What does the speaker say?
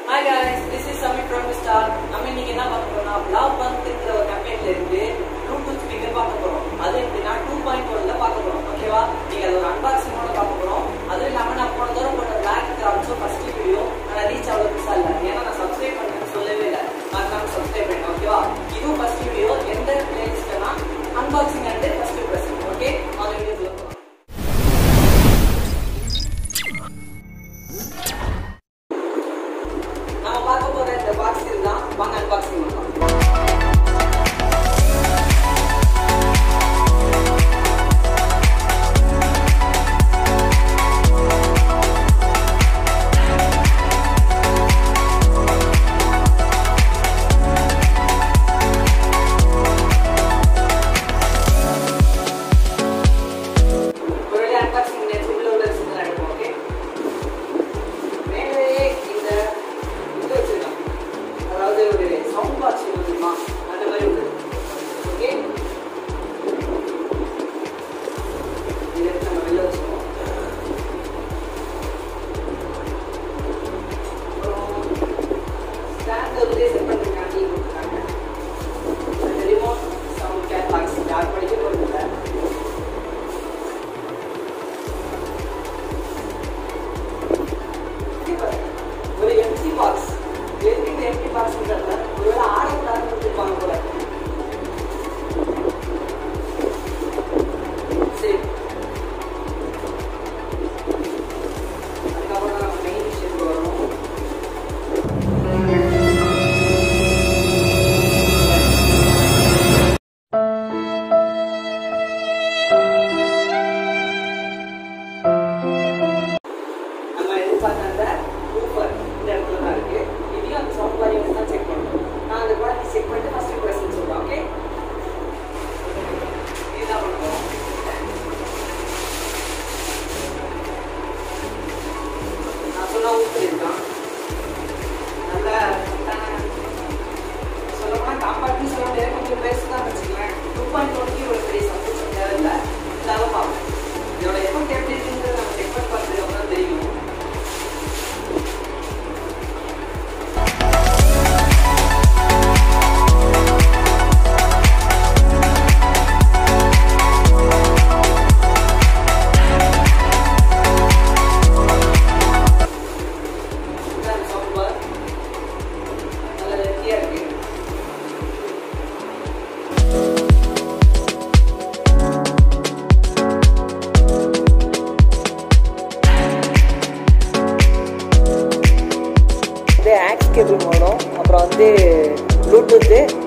Hi guys this is Samit from Star நம்ம இன்னைக்கு என்ன பார்க்க போறோம்னா பிளாக் பங்க்ங்கிற ஒரு கம்பெனில இருந்து ப்ளூடூத் ஸ்பீக்கர் பார்க்க போறோம் அது எப்படின்னா டூ பாயிண்ட் ஒன்ல பார்க்க போறோம் ஓகேவா நீங்க அது ஒரு அன்பாக்சிங்கோட பார்க்க போறோம் அதுவும் இல்லாம நான் போன தடவை போட்ட பிளாக் கிராம்ஸோ ஃபர்ஸ்ட் வீடியோ ஆனா ரீச் அவ்வளவு பெருசா இல்ல ஏன்னா நான் சப்ஸ்கிரைப் பண்ணேன்னு சொல்லவே இல்லை மறக்காம சப்ஸ்கிரைப் பண்ணுங்க ஓகேவா இதுவும் ஃபர்ஸ்ட் வீடியோ எந்த பிளேலிஸ்ட்னா unboxing and first present okay அந்த வீடியோக்குள்ள போகலாம் நம்ம பார்க்க போற இந்த பாக்ஸ் இதுதான் வாங்க அன்பாக்சிங் பண்ணலாம் ஒரு வழியா unboxing பண்ணியாச்சு. உள்ள உள்ள விஷயங்களை எடுப்போம், okay? மேலேயே இந்த இது வச்சிருக்காங்க. அதாவது ஒரு சவுண்ட் பாக்ஸ் தெரியுமா அந்த மாதிரி உள்ளது ஓகே இதை எடுத்து நம்ம வெளில வச்சுருவோம் அப்புறம் ஸ்டாண்ட் வந்து செட் பண்ணுறதுக்காண்டி கொடுத்துருக்காங்க அந்த ரிமோட் சவுண்ட் கேட் பாக்ஸ் யார் படிக்க போகிறது இல்லை ஒரு எம்டி பாக்ஸ் எதுக்கு இந்த எம்டி பாக்ஸ் தெரியல ஒருவேளை ஆடக்கூடாதுன்னு கொடுத்துருப்பாங்க போல சரி அதுக்கப்புறம் நம்ம மெயின் விஷயத்துக்கு வரும் நம்ம எதிர்பார்த்த அந்த ஊஃபர் இந்த இடத்துல தான் இருக்கு இதையும் அந்த சவுண்ட் வால்யூம் தான் செக் பண்ணணும் நான் அந்த குவாலிட்டி செக் பண்ணிட்டு ஃபர்ஸ்ட் கொஸ்டின் சொல்றேன் ஓகே இதுதான் பண்ண போறோம் நான் சொன்ன ஊஃபர் இருக்கான் நல்ல சொல்லப்போனால் காம்பாக்ட்னு சொல்ல முடியாது கொஞ்சம் பெருசு தான் வச்சுக்கலாம் டூ பாயிண்ட் ஒன்க்கு ஒரு பெரிய சப்போர்ட் தேவையில்லை இதாக பார்ப்போம் இதோட எஃபெக்ட் எப்படி இருக்குன்றது நம்ம செக் பண்ணி பார்த்ததுக்கு அப்புறம் தெரியும் இதுதான் சவுண்ட் பார் நல்ல வெட்டியாக இருக்கு இது ஆக்ஸ் கேபிள் மோடும் அப்புறம் வந்து ப்ளூடூத்து